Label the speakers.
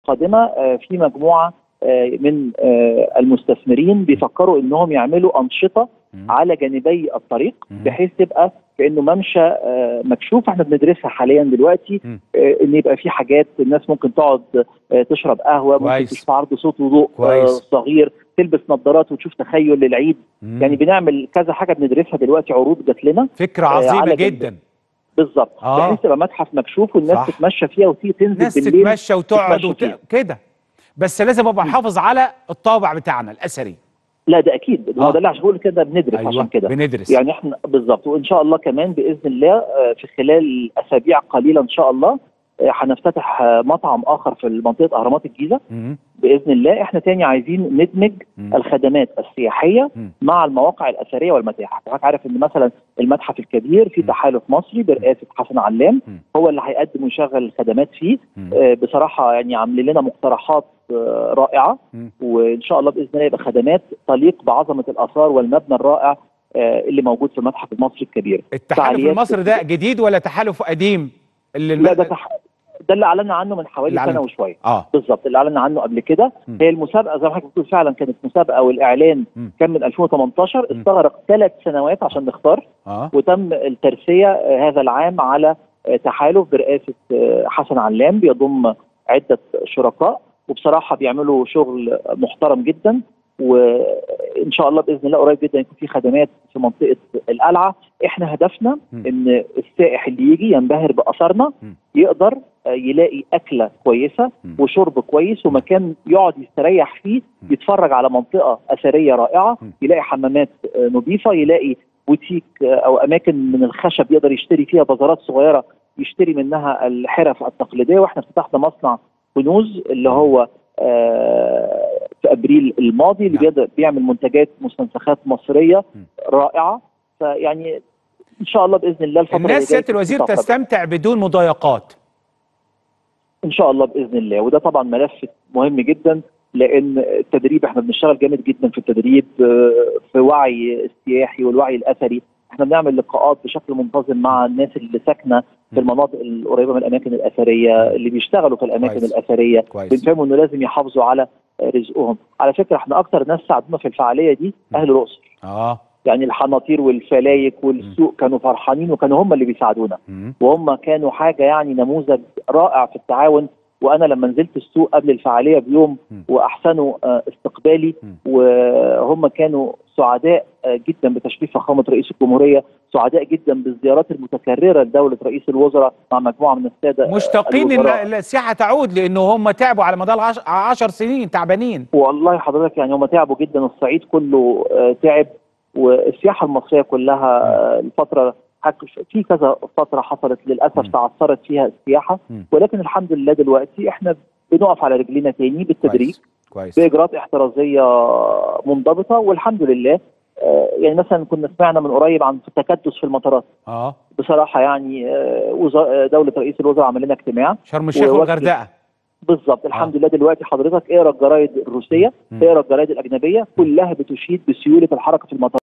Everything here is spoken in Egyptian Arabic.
Speaker 1: القادمه آه، في مجموعه آه، من آه، المستثمرين بيفكروا انهم يعملوا انشطه
Speaker 2: مم.
Speaker 1: على جانبي الطريق
Speaker 2: مم.
Speaker 1: بحيث تبقى كانه ممشى آه، مكشوف احنا بندرسها حاليا دلوقتي
Speaker 2: مم.
Speaker 1: آه، ان يبقى في حاجات الناس ممكن تقعد آه، تشرب قهوه ممكن
Speaker 2: كويس.
Speaker 1: تشوف عرض صوت وضوء آه،
Speaker 2: كويس.
Speaker 1: صغير تلبس نظارات وتشوف تخيل للعيد
Speaker 2: مم.
Speaker 1: يعني بنعمل كذا حاجه بندرسها دلوقتي عروض جات لنا
Speaker 2: فكره
Speaker 1: آه،
Speaker 2: عظيمه
Speaker 1: على
Speaker 2: جدا
Speaker 1: بالظبط
Speaker 2: آه.
Speaker 1: بحيث تبقى متحف مكشوف والناس
Speaker 2: صح.
Speaker 1: تتمشى فيها وتيجي تنزل
Speaker 2: ناس
Speaker 1: بالليل
Speaker 2: تتمشى وتقعد
Speaker 1: تتمشى
Speaker 2: وت...
Speaker 1: فيها.
Speaker 2: كده بس لازم ابقى محافظ على الطابع بتاعنا الاثري
Speaker 1: لا ده اكيد ما
Speaker 2: آه.
Speaker 1: هو ده اللي عشان بقول كده بندرس
Speaker 2: ايوه
Speaker 1: عشان كده
Speaker 2: بندرس
Speaker 1: يعني احنا بالظبط وان شاء الله كمان باذن الله آه، في خلال اسابيع قليله ان شاء الله آه، هنفتتح آه، مطعم اخر في منطقه اهرامات الجيزه
Speaker 2: مم.
Speaker 1: باذن الله احنا تاني عايزين ندمج
Speaker 2: مم.
Speaker 1: الخدمات السياحيه
Speaker 2: مم.
Speaker 1: مع المواقع الاثريه والمتاحف حضرتك عارف ان مثلا المتحف الكبير في
Speaker 2: مم.
Speaker 1: تحالف مصري برئاسه حسن علام
Speaker 2: مم.
Speaker 1: هو اللي هيقدم ويشغل الخدمات فيه
Speaker 2: مم.
Speaker 1: آه، بصراحه يعني عاملين لنا مقترحات آه، رائعه
Speaker 2: مم.
Speaker 1: وان شاء الله باذن الله يبقى خدمات تليق بعظمه الاثار والمبنى الرائع آه، اللي موجود في المتحف المصري الكبير
Speaker 2: التحالف
Speaker 1: فعاليات
Speaker 2: المصري ده جديد ولا تحالف قديم اللي الم...
Speaker 1: لا ده تح... ده اللي اعلنا عنه من حوالي
Speaker 2: اللي
Speaker 1: سنه
Speaker 2: أعلن-
Speaker 1: وشويه
Speaker 2: اه
Speaker 1: بالظبط اللي اعلنا عنه قبل كده
Speaker 2: مم.
Speaker 1: هي المسابقه زي ما حضرتك بتقول فعلا كانت مسابقه والاعلان
Speaker 2: مم.
Speaker 1: كان من 2018
Speaker 2: مم.
Speaker 1: استغرق ثلاث سنوات عشان نختار
Speaker 2: اه
Speaker 1: وتم الترسيه آه، هذا العام على آه، تحالف برئاسه آه، حسن علام بيضم عده شركاء وبصراحه بيعملوا شغل محترم جدا وان شاء الله باذن الله قريب جدا يكون في خدمات في منطقه القلعه احنا هدفنا
Speaker 2: مم.
Speaker 1: ان السائح اللي يجي ينبهر باثارنا
Speaker 2: مم.
Speaker 1: يقدر آه، يلاقي اكله كويسه
Speaker 2: مم.
Speaker 1: وشرب كويس ومكان يقعد يستريح فيه
Speaker 2: مم.
Speaker 1: يتفرج على منطقه اثريه رائعه
Speaker 2: مم.
Speaker 1: يلاقي حمامات آه، نظيفه يلاقي بوتيك آه، او اماكن من الخشب يقدر يشتري فيها بازارات صغيره يشتري منها الحرف التقليديه واحنا فتحنا مصنع كنوز اللي هو آه، في ابريل الماضي اللي
Speaker 2: نعم.
Speaker 1: بيقدر بيعمل منتجات مستنسخات مصريه
Speaker 2: مم.
Speaker 1: رائعه فيعني ان شاء الله باذن الله الفتره اللي
Speaker 2: الناس
Speaker 1: جاية
Speaker 2: سياده الوزير
Speaker 1: تستقر.
Speaker 2: تستمتع بدون مضايقات
Speaker 1: ان شاء الله باذن الله وده طبعا ملف مهم جدا لان التدريب احنا بنشتغل جامد جدا في التدريب آه، في وعي السياحي والوعي الاثري احنا بنعمل لقاءات بشكل منتظم مع الناس اللي ساكنه في المناطق القريبه من الاماكن الاثريه اللي بيشتغلوا في الاماكن
Speaker 2: كويس.
Speaker 1: الاثريه
Speaker 2: كويس
Speaker 1: بنفهموا انه لازم يحافظوا على آه، رزقهم على فكره احنا اكتر ناس ساعدونا في الفعاليه دي اهل الاقصر
Speaker 2: اه
Speaker 1: يعني الحناطير والفلايك والسوق كانوا فرحانين وكانوا هم اللي بيساعدونا
Speaker 2: مم.
Speaker 1: وهم كانوا حاجه يعني نموذج رائع في التعاون وانا لما نزلت السوق قبل الفعاليه بيوم
Speaker 2: مم.
Speaker 1: واحسنوا آه، استقبالي
Speaker 2: مم.
Speaker 1: وهم كانوا سعداء آه، جدا بتشريف فخامه رئيس الجمهوريه سعداء جدا بالزيارات المتكرره لدوله رئيس الوزراء مع مجموعه من الساده آه،
Speaker 2: مشتاقين
Speaker 1: الوزراء.
Speaker 2: ان السياحه تعود لانه هم تعبوا على مدار عش... عشر سنين تعبانين
Speaker 1: والله حضرتك يعني هم تعبوا جدا الصعيد كله آه، تعب والسياحه المصريه كلها آه، الفتره حك- في كذا فتره حصلت للاسف
Speaker 2: م.
Speaker 1: تعثرت فيها السياحه
Speaker 2: م.
Speaker 1: ولكن الحمد لله دلوقتي احنا بنقف على رجلينا تاني بالتدريج
Speaker 2: كويس كويس
Speaker 1: باجراءات احترازيه منضبطه والحمد لله آه، يعني مثلا كنا سمعنا من قريب عن تكدس في المطارات
Speaker 2: اه
Speaker 1: بصراحه يعني آه، وزا- آه، دوله رئيس الوزراء عمل لنا اجتماع
Speaker 2: شرم الشيخ
Speaker 1: ووكل-
Speaker 2: والغردقه
Speaker 1: بالظبط الحمد لله دلوقتي حضرتك اقرا الجرايد الروسيه
Speaker 2: مم.
Speaker 1: اقرا الجرايد الاجنبيه كلها بتشيد بسيوله الحركه في المطار